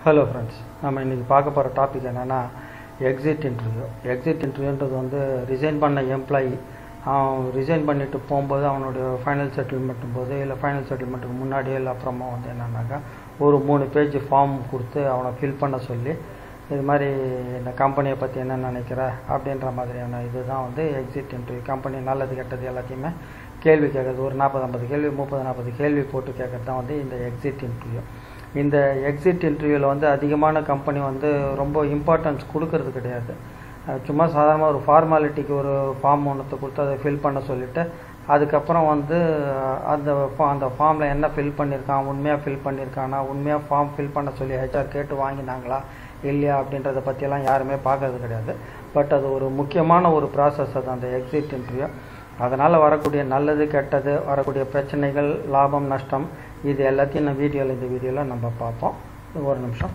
hello friends நம்ம இன்றைக்கி பார்க்க போகிற டாபிக் என்னென்னா எக்ஸிட் இன்டர்வியூ எக்ஸிட் இன்டர்வியூன்றது வந்து ரிசைன் பண்ண எம்ப்ளாயி அவன் ரிசைன் பண்ணிட்டு போகும்போது அவனுடைய ஃபைனல் செட்டில்மெண்ட்டும் போது இல்லை ஃபைனல் செட்டில்மெண்ட்டுக்கு முன்னாடியோ இல்லை அப்புறமா வந்து என்னன்னாக்கா ஒரு மூணு பேஜ் ஃபார்ம் கொடுத்து அவனை ஃபில் பண்ண சொல்லி இது மாதிரி இந்த கம்பெனியை பற்றி என்ன நினைக்கிற அப்படின்ற மாதிரியான இதுதான் வந்து எக்ஸிட் இன்டர்வியூ கம்பெனி நல்லது கெட்டது எல்லாத்தையுமே கேள்வி கேட்குறது ஒரு நாற்பது ஐம்பது கேள்வி முப்பது நாற்பது கேள்வி போட்டு கேட்குறது தான் வந்து இந்த எக்ஸிட் இன்டர்வியூ இந்த எக்ஸிட் இன்டர்வியூவில் வந்து அதிகமான கம்பெனி வந்து ரொம்ப இம்பார்ட்டன்ஸ் கொடுக்கறது கிடையாது அஹ் சும்மா சாதாரணமாக ஒரு ஃபார்மாலிட்டிக்கு ஒரு ஃபார்ம் ஒன்றத்தை கொடுத்து அதை ஃபில் பண்ண சொல்லிவிட்டு அதுக்கப்புறம் வந்து அஹ் அந்த fa- அந்த ஃபார்மில் என்ன ஃபில் பண்ணியிருக்கான் உண்மையாக ஃபில் பண்ணியிருக்கானா உண்மையாக ஃபார்ம் ஃபில் பண்ண சொல்லி ஹெச்ஆர் கேட்டு வாங்கினாங்களா இல்லையா அப்படின்றத பற்றியெல்லாம் யாருமே பார்க்கறது கிடையாது பட் அது ஒரு முக்கியமான ஒரு ப்ராசஸ் அது அந்த எக்ஸிட் இன்டர்வியூ அதனால் வரக்கூடிய நல்லது கெட்டது வரக்கூடிய பிரச்சனைகள் லாபம் நஷ்டம் இது எல்லாத்தையும் நான் வீடியோவில் இந்த வீடியோவில் நம்ம பார்ப்போம் ஒரு நிமிஷம்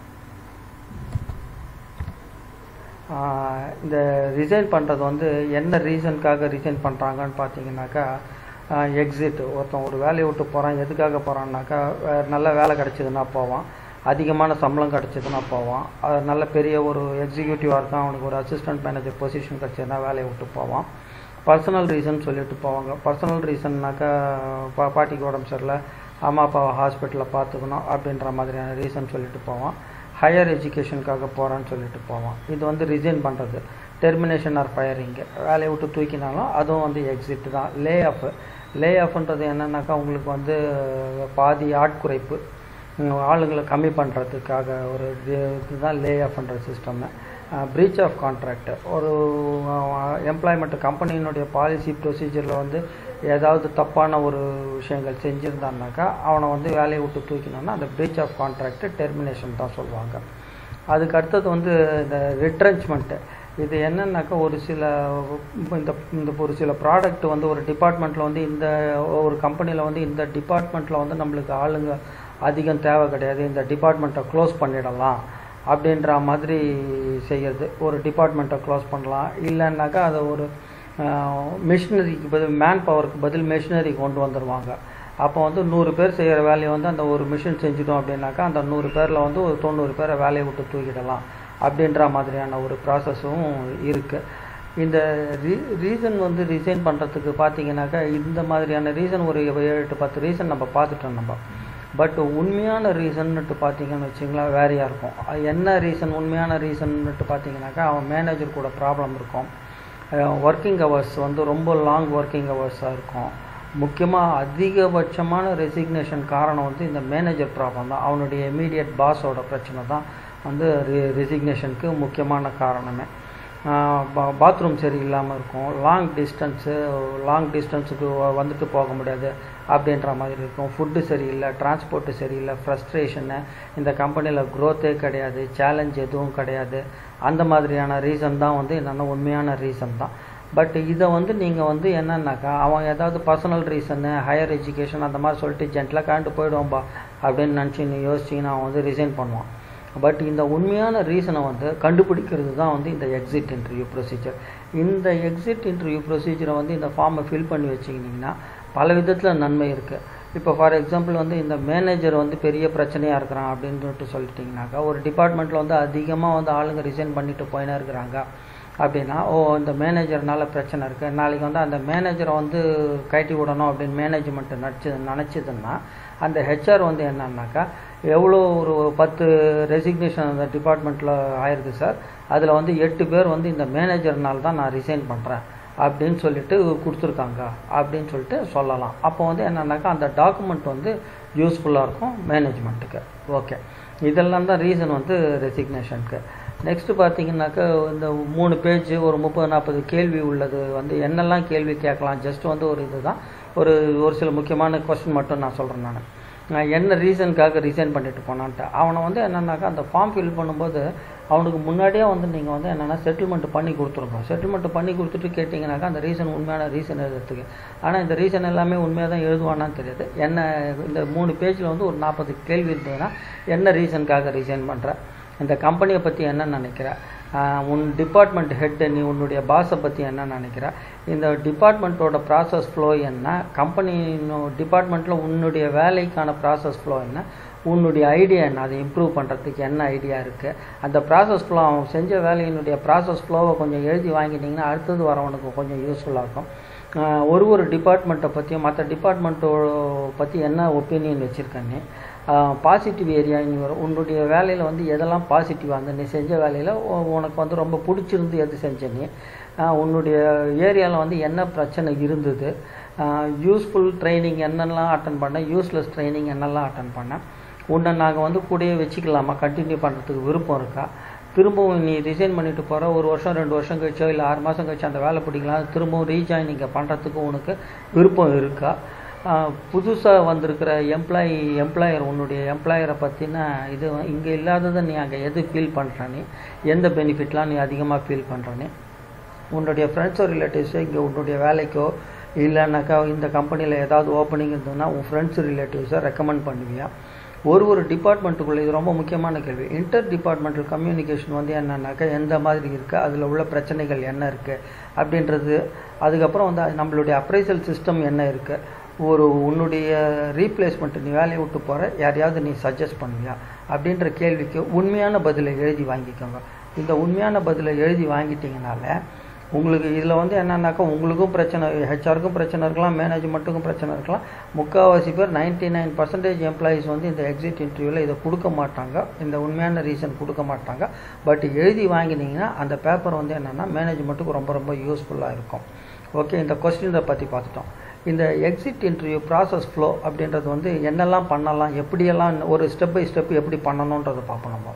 ஆஹ் இந்த ரிசைன் பண்ணுறது வந்து என்ன ரீசனுக்காக ரிசைன் பண்ணுறாங்கன்னு பார்த்தீங்கன்னாக்கா எக்ஸிட் ஒருத்தன் ஒரு வேலையை விட்டு போகிறான் எதுக்காக போகிறான்னாக்கா நல்ல வேலை கிடச்சிதுன்னா போவான் அதிகமான சம்பளம் கிடச்சிதுன்னா போவான் அது நல்ல பெரிய ஒரு எக்ஸிக்யூட்டிவாக இருக்கான் அவனுக்கு ஒரு அசிஸ்டன்ட் மேனேஜர் பொசிஷன் கிடச்சதுன்னா வேலையை விட்டு போவான் பர்சனல் ரீசன் சொல்லிட்டு போவாங்க பர்சனல் ரீசன்னாக்கா பா பாட்டிக்கு உடம்பு சரியில்லை அம்மா அப்பாவை ஹாஸ்பிட்டலில் பார்த்துக்கணும் அப்படின்ற மாதிரியான ரீசன் சொல்லிட்டு போவான் ஹையர் எஜுகேஷனுக்காக போகிறான்னு சொல்லிட்டு போவான் இது வந்து ரிசைன் பண்ணுறது டெர்மினேஷன் ஆர் ஃபயரிங்கு வேலையை விட்டு தூக்கினாலும் அதுவும் வந்து எக்ஸிட் தான் லே ஆஃப் லே ஆஃப்ன்றது என்னன்னாக்கா உங்களுக்கு வந்து பாதி ஆட்குறைப்பு உம், ஆளுங்களை கம்மி பண்ணுறதுக்காக ஒரு இது- இதுதான் லே ஆஃப்ன்ற சிஸ்டம்மு ப்ரீச் ஆஃப் கான்ட்ராக்ட் ஒரு எம்ப்ளாய்மெண்ட் கம்பெனியினுடைய பாலிசி ப்ரொசீஜரில் வந்து ஏதாவது தப்பான ஒரு விஷயங்கள் செஞ்சுருந்தான்னாக்கா அவனை வந்து வேலையை விட்டு தூக்கினோன்னா அந்த ப்ரீச் ஆஃப் கான்ட்ராக்ட் டெர்மினேஷன் தான் சொல்லுவாங்க அதுக்கு அடுத்தது வந்து இந்த ரிட்ரென்ச்மெண்ட்டு இது என்னன்னாக்கா ஒரு சில இந்த இந்த ஒரு சில ப்ராடக்ட் வந்து ஒரு டிபார்ட்மெண்ட்டில் வந்து இந்த ஒரு கம்பெனியில் வந்து இந்த டிபார்ட்மெண்ட்டில் வந்து நம்மளுக்கு ஆளுங்க அதிகம் தேவை கிடையாது இந்த டிபார்ட்மெண்ட்டை க்ளோஸ் பண்ணிடலாம் அப்படின்ற மாதிரி செய்யறது ஒரு டிபார்ட்மெண்ட்டை க்ளோஸ் பண்ணலாம் இல்லைன்னாக்கா அதை ஒரு மிஷினரிக்கு பதில் மேன் பவருக்கு பதில் மிஷினரி கொண்டு வந்துடுவாங்க அப்போ வந்து நூறு பேர் செய்கிற வேலையை வந்து அந்த ஒரு மிஷின் செஞ்சிட்டோம் அப்படின்னாக்கா அந்த நூறு பேரில் வந்து ஒரு தொண்ணூறு பேரை வேலையை விட்டு தூக்கிடலாம் அப்படின்ற மாதிரியான ஒரு ப்ராசஸும் இருக்குது இந்த ரீ ரீசன் வந்து ரிசைன் பண்ணுறதுக்கு பார்த்தீங்கன்னாக்கா இந்த மாதிரியான ரீசன் ஒரு ஏழு எட்டு பத்து ரீசன் நம்ம பார்த்துட்டோம் நம்ம பட் உண்மையான ரீசன்னுட்டு பார்த்தீங்கன்னு வச்சிங்களேன் வேறையாக இருக்கும் அது என்ன ரீசன் உண்மையான ரீசன்னுட்டு பார்த்தீங்கன்னாக்கா அவன் மேனேஜர் கூட ப்ராப்ளம் இருக்கும் ஒர்க்கிங் ஹவர்ஸ் வந்து ரொம்ப லாங் ஒர்க்கிங் ஹவர்ஸாக இருக்கும் முக்கியமாக அதிகபட்சமான ரெசிக்னேஷன் காரணம் வந்து இந்த மேனேஜர் ப்ராப்ளம் தான் அவனுடைய இமீடியட் பாஸோட பிரச்சனை தான் வந்து ரெசிக்னேஷனுக்கு முக்கியமான காரணமே பாத்ரூம் சரியில்லாமல் இருக்கும் லாங் டிஸ்டன்ஸு லாங் டிஸ்டன்ஸுக்கு வந்துட்டு போக முடியாது அப்படின்ற மாதிரி இருக்கும் ஃபுட்டு சரியில்லை டிரான்ஸ்போர்ட்டு சரியில்லை ஃப்ரஸ்ட்ரேஷனு இந்த கம்பெனியில் க்ரோத்தே கிடையாது சேலஞ்ச் எதுவும் கிடையாது அந்த மாதிரியான ரீசன் தான் வந்து என்னென்னா உண்மையான ரீசன் தான் பட் இதை வந்து நீங்கள் வந்து என்னன்னாக்கா அவன் ஏதாவது பர்சனல் ரீசனு ஹையர் எஜுகேஷன் அந்த மாதிரி சொல்லிட்டு ஜென்டலாக கரண்ட் போயிடுவோம்பா அப்படின்னு நினச்சி நீ யோசிச்சிங்கன்னா அவன் வந்து ரிசைன் பண்ணுவான் பட் இந்த உண்மையான ரீசனை வந்து கண்டுபிடிக்கிறது தான் வந்து இந்த எக்ஸிட் இன்டர்வியூ ப்ரொசீஜர் இந்த எக்ஸிட் இன்டர்வியூ ப்ரொசீஜரை வந்து இந்த ஃபார்மை ஃபில் பண்ணி வச்சிக்கிட்டிங்கன்னா பல விதத்தில் நன்மை இருக்குது இப்போ ஃபார் எக்ஸாம்பிள் வந்து இந்த மேனேஜர் வந்து பெரிய பிரச்சனையாக இருக்கிறான் அப்படின்னு சொல்லிட்டு சொல்லிட்டிங்கனாக்கா ஒரு டிபார்ட்மெண்ட்டில் வந்து அதிகமாக வந்து ஆளுங்க ரிசைன் பண்ணிட்டு போயினே இருக்கிறாங்க அப்படின்னா ஓ இந்த மேனேஜர்னால பிரச்சனை இருக்குது நாளைக்கு வந்து அந்த மேனேஜரை வந்து கட்டி விடணும் அப்படின்னு மேனேஜ்மெண்ட் நடிச்சு நினச்சிதுன்னா அந்த ஹெச்ஆர் வந்து என்னன்னாக்கா எவ்வளோ ஒரு ஒரு பத்து ரெசிக்னேஷன் அந்த டிபார்ட்மெண்ட்டில் ஆயிருக்கு சார் அதில் வந்து எட்டு பேர் வந்து இந்த மேனேஜர்னால தான் நான் ரிசைன் பண்ணுறேன் அப்படின்னு சொல்லிட்டு கொடுத்துருக்காங்க அப்படின்னு சொல்லிட்டு சொல்லலாம் அப்போ வந்து என்னன்னாக்கா அந்த டாக்குமெண்ட் வந்து யூஸ்ஃபுல்லாக இருக்கும் மேனேஜ்மெண்ட்டுக்கு ஓகே இதெல்லாம் தான் ரீசன் வந்து ரெசிக்னேஷனுக்கு நெக்ஸ்ட் பார்த்தீங்கன்னாக்கா இந்த மூணு பேஜ் ஒரு முப்பது நாற்பது கேள்வி உள்ளது வந்து என்னெல்லாம் கேள்வி கேட்கலாம் ஜஸ்ட் வந்து ஒரு இதுதான் ஒரு ஒரு சில முக்கியமான கொஸ்டின் மட்டும் நான் சொல்கிறேன் நான் நான் என்ன ரீசனுக்காக ரிசைன் பண்ணிட்டு போனான்ட்டு அவனை வந்து என்னன்னாக்கா அந்த ஃபார்ம் ஃபில் பண்ணும்போது அவனுக்கு முன்னாடியே வந்து நீங்கள் வந்து என்னென்னா செட்டில்மெண்ட் பண்ணி கொடுத்துருங்க செட்டில்மெண்ட் பண்ணி கொடுத்துட்டு கேட்டிங்கனாக்கா அந்த ரீசன் உண்மையான ரீசன் எழுதுறதுக்கு ஆனால் இந்த ரீசன் எல்லாமே உண்மையாக தான் எழுதுவானான்னு தெரியாது என்ன இந்த மூணு பேஜில் வந்து ஒரு நாற்பது கேள்வி இருந்ததுன்னா என்ன ரீசனுக்காக ரிசைன் பண்ணுற இந்த கம்பெனியை பற்றி என்ன நினைக்கிற ஆஹ் உன் டிபார்ட்மெண்ட் ஹெட் நீ உன்னுடைய பாஸை பற்றி என்ன நினைக்கிற இந்த டிபார்ட்மெண்ட்டோட ப்ராசஸ் ஃப்ளோ என்ன கம்பெனி டிபார்ட்மெண்ட்டில் உன்னுடைய வேலைக்கான ப்ராசஸ் ஃப்ளோ என்ன உன்னுடைய ஐடியா என்ன அதை இம்ப்ரூவ் பண்ணுறதுக்கு என்ன ஐடியா இருக்குது அந்த ப்ராசஸ் ஃப்ளோ அவன் செஞ்ச வேலையினுடைய ப்ராசஸ் ஃப்ளோவை கொஞ்சம் எழுதி வாங்கிட்டிங்கன்னா அடுத்தது வரவனுக்கு கொஞ்சம் யூஸ்ஃபுல்லாக இருக்கும் ஆஹ் ஒரு ஒரு டிபார்ட்மெண்ட்டை பற்றியும் மற்ற டிபார்ட்மெண்ட்டோ பற்றி என்ன ஒப்பீனியன் வச்சுருக்கேன்னு பாசிட்டிவ் ஏரியா நீ வரும் உன்னுடைய வேலையில் வந்து எதெல்லாம் பாசிட்டிவாக இருந்த நீ செஞ்ச வேலையில் உனக்கு வந்து ரொம்ப பிடிச்சிருந்து எது செஞ்ச நீ ஆஹ் உன்னுடைய ஏரியாவில் வந்து என்ன பிரச்சனை இருந்தது யூஸ்ஃபுல் ட்ரைனிங் என்னெல்லாம் அட்டன் பண்ணேன் யூஸ்லெஸ் ட்ரைனிங் என்னெல்லாம் அட்டன் பண்ணேன் உன்னை நாங்கள் வந்து கூடயே வச்சுக்கலாமா கண்டினியூ பண்ணுறதுக்கு விருப்பம் இருக்கா திரும்பவும் நீ ரிசைன் பண்ணிட்டு போகிற ஒரு வருஷம் ரெண்டு வருஷம் கழிச்சோ இல்லை ஆறு மாதம் கழிச்சு அந்த வேலை பிடிக்கலாம் திரும்பவும் ரீஜாயின் இங்கே பண்ணுறதுக்கு உனக்கு விருப்பம் இருக்கா புதுசாக வந்திருக்கிற எம்ப்ளாயி எம்ப்ளாயர் உன்னுடைய எம்ப்ளாயரை பற்றின இது இங்கே இல்லாததை நீ அங்கே எது ஃபீல் பண்ணுற நீ எந்த பெனிஃபிட்லாம் நீ அதிகமாக ஃபீல் பண்ணுற நீ உன்னுடைய ஃப்ரெண்ட்ஸோ ரிலேட்டிவ்ஸோ இங்கே உன்னுடைய வேலைக்கோ இல்லைனாக்கா இந்த கம்பெனியில் ஏதாவது ஓப்பனிங் இருந்ததுன்னா உன் ஃப்ரெண்ட்ஸ் ரிலேட்டிவ்ஸை ரெக்கமெண்ட் பண்ணுவியா ஒரு ஒரு டிபார்ட்மெண்ட்டுக்குள்ளே இது ரொம்ப முக்கியமான கேள்வி இன்டர் டிபார்ட்மெண்டல் கம்யூனிகேஷன் வந்து என்னன்னாக்கா எந்த மாதிரி இருக்குது அதில் உள்ள பிரச்சனைகள் என்ன இருக்குது அப்படின்றது அதுக்கப்புறம் வந்து அது நம்மளுடைய அப்ரைசல் சிஸ்டம் என்ன இருக்குது ஒரு உன்னுடைய ரீப்ளேஸ்மெண்ட் நீ வேலையை விட்டு போகிற யாரையாவது நீ சஜஸ்ட் பண்ணுவியா அப்படின்ற கேள்விக்கு உண்மையான பதிலை எழுதி வாங்கிக்கோங்க இந்த உண்மையான பதிலை எழுதி வாங்கிட்டீங்கனால உங்களுக்கு இதில் வந்து என்னன்னாக்கா உங்களுக்கும் பிரச்சனை ஹெச்ஆருக்கும் பிரச்சனை இருக்கலாம் மேனேஜ்மெண்ட்டுக்கும் பிரச்சனை இருக்கலாம் முக்கால்வாசி பேர் நைன்டி நைன் பர்சன்டேஜ் எம்ப்ளாயீஸ் வந்து இந்த எக்ஸிட் இன்டர்வியூவில் இதை கொடுக்க மாட்டாங்க இந்த உண்மையான ரீசன் கொடுக்க மாட்டாங்க பட் எழுதி வாங்கினீங்கன்னா அந்த பேப்பர் வந்து என்னென்னா மேனேஜ்மெண்ட்டுக்கு ரொம்ப ரொம்ப யூஸ்ஃபுல்லாக இருக்கும் ஓகே இந்த கொஸ்டினை பற்றி பார்த்துட்டோம் இந்த எக்ஸிட் இன்டர்வியூ ப்ராசஸ் ஃப்ளோ அப்படின்றது வந்து என்னெல்லாம் பண்ணலாம் எப்படியெல்லாம் ஒரு ஸ்டெப் பை ஸ்டெப் எப்படி பண்ணணுன்றதை பார்ப்போம் நம்ம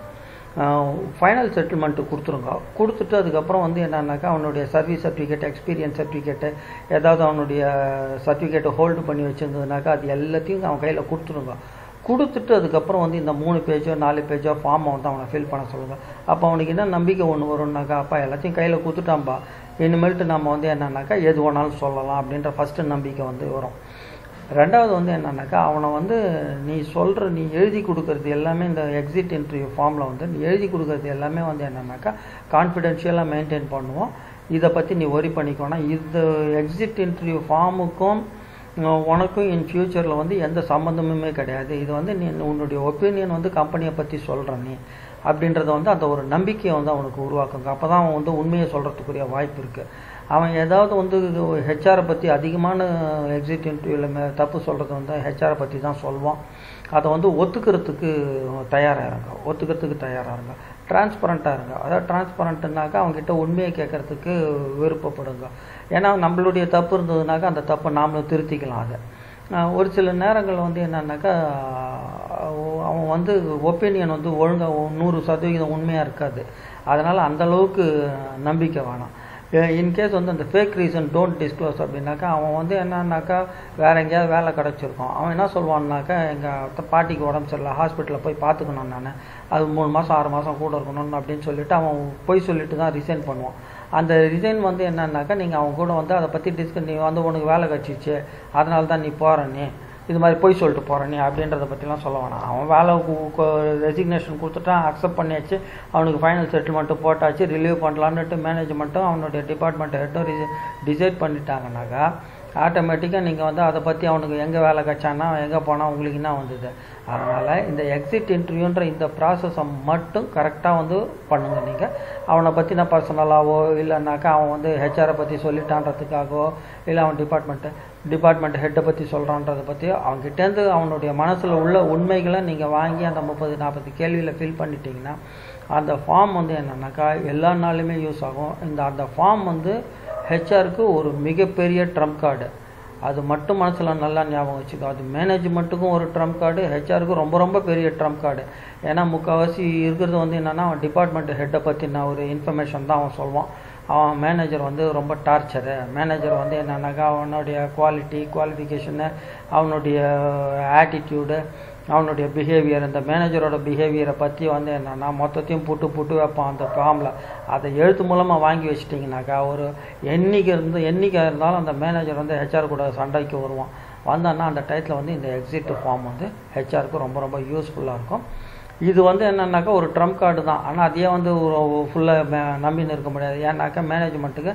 ஃபைனல் செட்டில்மெண்ட்டு கொடுத்துருங்க கொடுத்துட்டு அதுக்கப்புறம் வந்து என்னன்னாக்கா அவனுடைய சர்வீஸ் சர்டிஃபிகேட் எக்ஸ்பீரியன்ஸ் சர்டிஃபிகேட்டு ஏதாவது அவனுடைய சர்டிஃபிகேட்டை ஹோல்டு பண்ணி வச்சுருந்ததுனாக்கா அது எல்லாத்தையும் அவன் கையில் கொடுத்துருங்க கொடுத்துட்டு அதுக்கப்புறம் வந்து இந்த மூணு பேஜோ நாலு பேஜோ ஃபார்மை வந்து அவனை ஃபில் பண்ண சொல்லுங்கள் அப்போ அவனுக்கு என்ன நம்பிக்கை ஒன்று வரும்னாக்கா அப்பா எல்லாத்தையும் கையில் கொடுத்துட்டான்பா இனிமேல்ட்டு நம்ம வந்து என்னன்னாக்கா எது வேணாலும் சொல்லலாம் அப்படின்ற ஃபஸ்ட்டு நம்பிக்கை வந்து வரும் ரெண்டாவது வந்து என்னன்னாக்கா அவனை வந்து நீ சொல்கிற நீ எழுதி கொடுக்கறது எல்லாமே இந்த எக்ஸிட் இன்டர்வியூ ஃபார்மில் வந்து நீ எழுதி கொடுக்கறது எல்லாமே வந்து என்னன்னாக்கா கான்ஃபிடென்ஷியலாக மெயின்டைன் பண்ணுவோம் இதை பற்றி நீ ஒரி பண்ணிக்கோனா இந்த எக்ஸிட் இன்டர்வியூ ஃபார்முக்கும் உனக்கும் இன் ஃப்யூச்சரில் வந்து எந்த சம்மந்தமுமே கிடையாது இது வந்து நீ உன்னுடைய ஒப்பீனியன் வந்து கம்பெனியை பற்றி சொல்கிற நீ அப்படின்றத வந்து அந்த ஒரு நம்பிக்கையை வந்து அவனுக்கு உருவாக்குங்க அப்போ தான் அவன் வந்து உண்மையை சொல்கிறதுக்குரிய வாய்ப்பு இருக்குது அவன் ஏதாவது வந்து ஹெச்ஆரை பற்றி அதிகமான எக்ஸிட் இன்டர்வியூவில் தப்பு சொல்கிறது வந்து ஹெச்ஆரை பற்றி தான் சொல்லுவான் அதை வந்து ஒத்துக்கிறதுக்கு தயாராக இருங்க ஒத்துக்கிறதுக்கு தயாராக இருங்க டிரான்ஸ்பரண்ட்டாக இருங்க அதாவது டிரான்ஸ்பரண்ட்டுனாக்கா அவங்ககிட்ட உண்மையை கேட்குறதுக்கு விருப்பப்படுங்க ஏன்னா நம்மளுடைய தப்பு இருந்ததுனாக்கா அந்த தப்பை நாமளும் திருத்திக்கலாம் அதை ஒரு சில நேரங்கள் வந்து என்னன்னாக்கா அவன் வந்து ஒப்பீனியன் வந்து ஒழுங்காக நூறு சதவிகிதம் உண்மையாக இருக்காது அதனால் அந்தளவுக்கு நம்பிக்கை வேணாம் இன்கேஸ் வந்து அந்த ஃபேக் ரீசன் டோன்ட் டிஸ்க்ளோஸ் அப்படின்னாக்கா அவன் வந்து என்னன்னாக்கா வேற எங்கேயாவது வேலை கிடச்சிருக்கும் அவன் என்ன சொல்லுவான்னாக்கா எங்கள் பாட்டிக்கு உடம்பு சரியில்லை ஹாஸ்பிட்டலில் போய் பார்த்துக்கணும் நான் அது மூணு மாதம் ஆறு மாதம் கூட இருக்கணும் அப்படின்னு சொல்லிட்டு அவன் போய் சொல்லிட்டு தான் ரிசைன் பண்ணுவான் அந்த ரிசைன் வந்து என்னன்னாக்கா நீங்கள் அவன் கூட வந்து அதை பற்றி டிஸ்கஸ் நீ வந்து உனக்கு வேலை கிடச்சிச்சு அதனால தான் நீ போகிற நீ இது மாதிரி போய் சொல்லிட்டு போகிற நீ அப்படின்றத பற்றிலாம் சொல்ல வேணாம் அவன் வேலை ரெசிக்னேஷன் கொடுத்துட்டான் அக்செப்ட் பண்ணியாச்சு அவனுக்கு ஃபைனல் செட்டில்மெண்ட்டு போட்டாச்சு ரிலீவ் பண்ணலான்னுட்டு மேனேஜ்மெண்ட்டும் அவனுடைய டிபார்ட்மெண்ட் ஹெட்டும் டிசைட் பண்ணிட்டாங்கனாக்கா ஆட்டோமேட்டிக்காக நீங்கள் வந்து அதை பற்றி அவனுக்கு எங்கே வேலை கச்சானா எங்கே போனால் உங்களுக்கு என்ன வந்தது அதனால் இந்த எக்ஸிட் இன்டர்வியூன்ற இந்த ப்ராசஸை மட்டும் கரெக்டாக வந்து பண்ணுங்கள் நீங்கள் அவனை பற்றின பர்சனலாகவோ இல்லைனாக்கா அவன் வந்து ஹெச்ஆரை பற்றி சொல்லிட்டான்றதுக்காகவோ இல்லை அவன் டிபார்ட்மெண்ட்டு டிபார்ட்மெண்ட் ஹெட்டை பற்றி சொல்கிறான்றதை பற்றி அவங்ககிட்டேருந்து அவனுடைய மனசில் உள்ள உண்மைகளை நீங்கள் வாங்கி அந்த முப்பது நாற்பது கேள்வியில் ஃபில் பண்ணிட்டீங்கன்னா அந்த ஃபார்ம் வந்து என்னன்னாக்கா எல்லா நாளுமே யூஸ் ஆகும் இந்த அந்த ஃபார்ம் வந்து ஹெச்ஆருக்கு ஒரு மிகப்பெரிய ட்ரம்ப் கார்டு அது மட்டும் மனசில் நல்லா ஞாபகம் வச்சுக்கோ அது மேனேஜ்மெண்ட்டுக்கும் ஒரு ட்ரம்ப் கார்டு ஹெச்ஆருக்கும் ரொம்ப ரொம்ப பெரிய ட்ரம்ப் கார்டு ஏன்னா முக்கால்வாசி இருக்கிறது வந்து என்னென்னா அவன் டிபார்ட்மெண்ட் ஹெட்டை பற்றின ஒரு இன்ஃபர்மேஷன் தான் அவன் சொல்லுவான் அவன் மேனேஜர் வந்து ரொம்ப டார்ச்சரு மேனேஜர் வந்து என்னன்னாக்கா அவனுடைய குவாலிட்டி குவாலிஃபிகேஷனு அவனுடைய ஆட்டிடியூடு அவனுடைய பிஹேவியர் இந்த மேனேஜரோட பிஹேவியரை பற்றி வந்து என்னென்னா மொத்தத்தையும் புட்டு புட்டு வைப்பான் அந்த ஃபார்மில் அதை எழுத்து மூலமாக வாங்கி வச்சிட்டிங்கனாக்கா ஒரு எண்ணிக்கை இருந்து எண்ணிக்கை இருந்தாலும் அந்த மேனேஜர் வந்து ஹெச்ஆர் கூட சண்டைக்கு வருவான் வந்தான்னா அந்த டயத்தில் வந்து இந்த எக்ஸிட் ஃபார்ம் வந்து ஹெச்ஆருக்கு ரொம்ப ரொம்ப யூஸ்ஃபுல்லாக இருக்கும் இது வந்து என்னன்னாக்கா ஒரு ட்ரம்ப் கார்டு தான் ஆனால் அதையே வந்து ஃபுல்லாக நம்பின்னு இருக்க முடியாது ஏன்னாக்கா மேனேஜ்மெண்ட்டுக்கு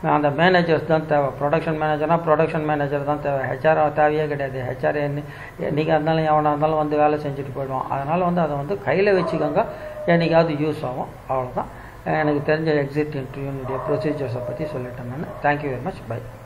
அந்த மேனேஜர்ஸ் தான் தேவை ப்ரொடக்ஷன் மேனேஜர்னா ப்ரொடக்ஷன் மேனேஜர் தான் தேவை ஹெச்ஆர் தேவையே கிடையாது ஹெச்ஆர் என்ன என்றைக்காக இருந்தாலும் எவனாக இருந்தாலும் வந்து வேலை செஞ்சுட்டு போயிடுவான் அதனால் வந்து அதை வந்து கையில் வச்சுக்கோங்க என்னைக்காவது யூஸ் ஆகும் அவ்வளோதான் எனக்கு தெரிஞ்ச எக்ஸிட் இன்டர்வியூனுடைய ப்ரொசீஜர்ஸை பற்றி சொல்லிட்டேன் நான் தேங்க்யூ வெரி மச் பை